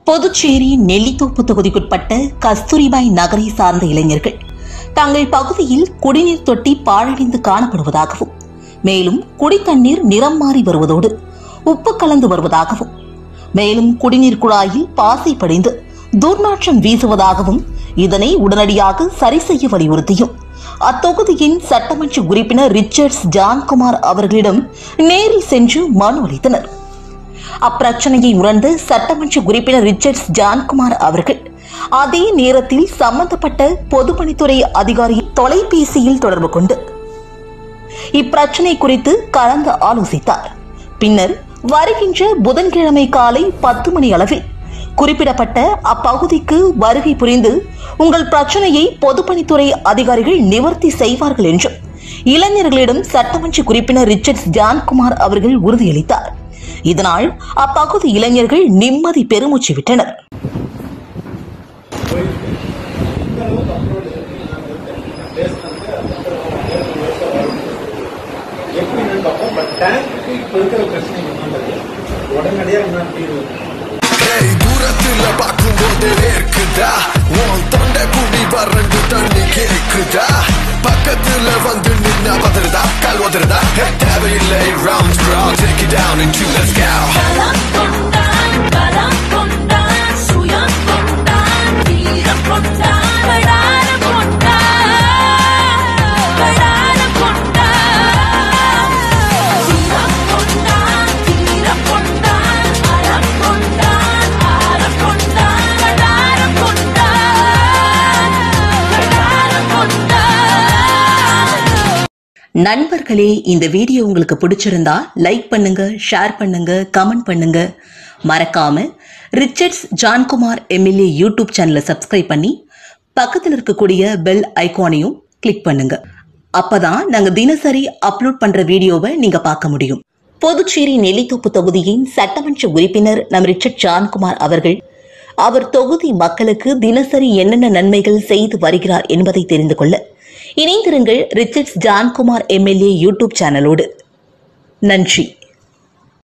புதுச்சேரி நெல்லித்தோப்பு தொகுதிக்குட்பட்ட கஸ்தூரிபாய் நகரை சார்ந்த இளைஞர்கள் தங்கள் பகுதியில் குடிநீர் தொட்டி பாழடைந்து காணப்படுவதாகவும் மேலும் குடித்தண்ணீர் நிறம் மாறி வருவதோடு உப்பு கலந்து வருவதாகவும் மேலும் குடிநீர் குழாயில் பாசை படிந்து துர்நாற்றம் வீசுவதாகவும் இதனை உடனடியாக சரி செய்ய வலியுறுத்தியும் அத்தொகுதியின் சட்டமன்ற உறுப்பினர் ரிச்சர்ட்ஸ் ஜான்குமார் அவர்களிடம் நேரில் சென்று மனு அளித்தனர் அப்பிரச்சனையை உணர்ந்த சட்டமன்ற உறுப்பினர் ரிச்சர்ட்ஸ் ஜான்குமார் அவர்கள் அதே நேரத்தில் சம்பந்தப்பட்ட பொதுப்பணித்துறை அதிகாரியை தொலைபேசியில் தொடர்பு கொண்டு இப்பிரச்சனை குறித்து கலந்து ஆலோசித்தார் பின்னர் வருகின்ற புதன்கிழமை காலை பத்து மணி அளவில் குறிப்பிடப்பட்ட அப்பகுதிக்கு வருகை புரிந்து உங்கள் பிரச்சனையை பொதுப்பணித்துறை அதிகாரிகள் நிவர்த்தி செய்வார்கள் என்றும் இளைஞர்களிடம் சட்டமன்ற உறுப்பினர் ரிச்சர்ட்ஸ் ஜான்குமார் அவர்கள் உறுதியளித்தார் இதனால் அப்பகுதி இளைஞர்கள் நிம்மதி பெருமூச்சு விட்டனர் எப்படின்னு பார்ப்போம் பட் டேங்க்கு இப்போ இருக்கிற பிரச்சனை என்னன்றது உடனடியாக என்ன தீர்வு ஏய் தூரத்துல பார்க்கும்போது வேர்க்குதா உன் தொண்டை குடி வறண்டு தண்ணி கேக்குதா பக்கத்துல வந்து நின்னா பதறதா கால் உதறதா Hey, தேவையில்லை round crowd take it down into let's go பலம் கொண்டான் பலம் கொண்டான் சுயம் கொண்டான் வீரம் கொண்டான் படார கொண்டான் படார கொண்டான் வீரம் கொண்டான் வீரம் கொண்டான் அறம் கொண்டான் ஆரம் கொண்டான் படார கொண்டான் படார கொண்டான் நண்பர்களே இந்த வீடியோ உங்களுக்கு பிடிச்சிருந்தா லைக் பண்ணுங்க ஷேர் பண்ணுங்க கமெண்ட் பண்ணுங்க மறக்காம ரிச்சர்ட்ஸ் ஜான்குமார் எம்எல்ஏ யூடியூப் சேனலை சப்ஸ்கிரைப் பண்ணி பக்கத்தில் இருக்கக்கூடிய பெல் ஐகானையும் கிளிக் பண்ணுங்க அப்பதான் நாங்க தினசரி அப்லோட் பண்ற வீடியோவை நீங்க பார்க்க முடியும் புதுச்சேரி நெல்லித்தோப்பு தொகுதியின் சட்டமன்ற உறுப்பினர் நம் ரிச்சர்ட் ஜான்குமார் அவர்கள் அவர் தொகுதி மக்களுக்கு தினசரி என்னென்ன நன்மைகள் செய்து வருகிறார் என்பதை தெரிந்து கொள்ள இணைந்திருங்கள் ரிச்சர்ட்ஸ் ஜான்குமார் எம்எல்ஏ யூடியூப் சேனலோடு நன்றி